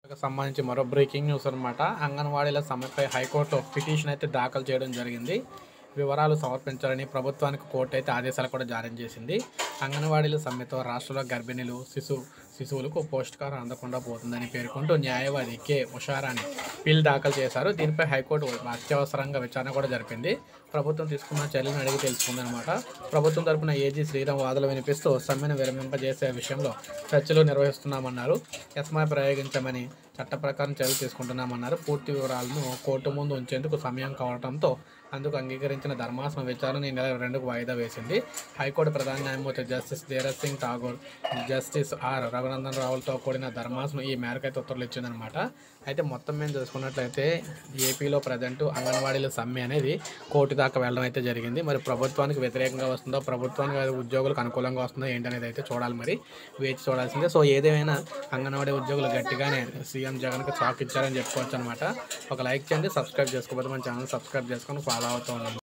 సంబంధించి మరో breaking news అనమాట అంగన్వాడీల సమ్మెపై హైకోర్టులో పిటిషన్ అయితే దాఖలు చేయడం జరిగింది వివరాలు సమర్పించాలని ప్రభుత్వానికి కోర్టు అయితే ఆదేశాలు కూడా జారీ చేసింది అంగన్వాడీల సమ్మెతో రాష్ట్రంలో గర్భిణీలు శిశు శిశువులకు పౌష్టికారం అందకుండా పోతుందని పేర్కొంటూ న్యాయవాది కె ఉషారాణి పిల్ దాఖలు చేశారు దీనిపై హైకోర్టు అత్యవసరంగా విచారణ కూడా జరిపింది ప్రభుత్వం తీసుకున్న చర్యలను అడిగి తెలుసుకుందనమాట ప్రభుత్వం తరపున ఏజీ శ్రీరామ్ వాదనలు వినిపిస్తూ సమ్మెను విరమింపజేసే విషయంలో చర్చలు నిర్వహిస్తున్నామన్నారు ఎస్మా ప్రయోగించమని చట్ట ప్రకారం చర్యలు తీసుకుంటున్నామన్నారు పూర్తి వివరాలను కోర్టు ముందు ఉంచేందుకు సమయం కావడంతో అందుకు అంగీకరించిన ధర్మాసనం విచారణ ఈ నెల రెండుకు వాయిదా వేసింది హైకోర్టు ప్రధాన న్యాయమూర్తి justice Dheeraj Singh Thakur justice R Raghunandan రావులతో కూడిన ధర్మాసనం ఈ మేరకు అయితే ఉత్తర్వులు ఇచ్చిందనమాట అయితే మొత్తం మేము చూసుకున్నట్లయితే ఏపీలో ప్రజెంట్ అంగన్వాడీల సమ్మె అనేది కోర్టు దాకా వెళ్ళడం అయితే జరిగింది మరి ప్రభుత్వానికి వ్యతిరేకంగా వస్తుందో ప్రభుత్వానికి అది ఉద్యోగులకు అనుకూలంగా వస్తుందో ఏంటనేది అయితే చూడాలి మరి వేచి చూడాల్సిందే సో ఏదేమైనా అంగన్వాడీ ఉద్యోగులు గట్టిగానే సీఎం జగన్కి చాక్ ఇచ్చారని చెప్పుకోవచ్చు అనమాట ఒక లైక్ చేయండి సబ్స్క్రైబ్ చేసుకోకపోతే మన ఛానల్ సబ్స్క్రైబ్ చేసుకొని ఫాలో అవుతూ ఉండండి